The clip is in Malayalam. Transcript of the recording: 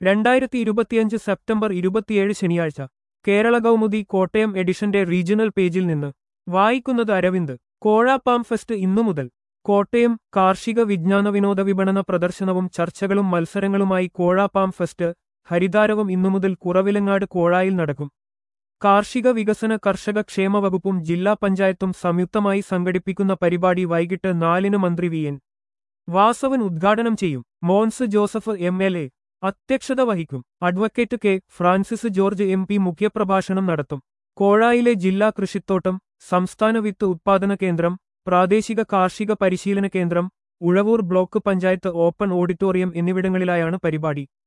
രണ്ടായിരത്തി ഇരുപത്തിയഞ്ച് സെപ്റ്റംബർ ഇരുപത്തിയേഴ് ശനിയാഴ്ച കേരള കൗമുദി കോട്ടയം എഡിഷന്റെ റീജിയണൽ പേജിൽ നിന്ന് വായിക്കുന്നത് അരവിന്ദ് കോഴാപ്പാം ഫെസ്റ്റ് ഇന്നു മുതൽ കോട്ടയം കാർഷിക വിജ്ഞാന വിനോദ വിപണന പ്രദർശനവും ചർച്ചകളും മത്സരങ്ങളുമായി കോഴാപ്പാം ഫെസ്റ്റ് ഹരിതാരവും ഇന്നു മുതൽ കുറവിലങ്ങാട് കോഴായിൽ നടക്കും കാർഷിക വികസന കർഷക ക്ഷേമ വകുപ്പും ജില്ലാ പഞ്ചായത്തും സംയുക്തമായി സംഘടിപ്പിക്കുന്ന പരിപാടി വൈകിട്ട് നാലിന് മന്ത്രി വി എൻ വാസവൻ ഉദ്ഘാടനം ചെയ്യും Mons Joseph M L A അധ്യക്ഷത വഹിക്കും advocate K Francis George M P മുഖ്യപ്രഭാഷണം നടത്തും കോഴായിലെ ജില്ലാ കൃഷിത്തോട്ടം സംസ്ഥാന വിത്ത് ഉത്പാദന കേന്ദ്രം പ്രാദേശിക കാർഷിക പരിശീലന കേന്ദ്രം Uzhavoor block panchayat open auditorium എന്നിവിടങ്ങളിലായാണ് പരിപാടി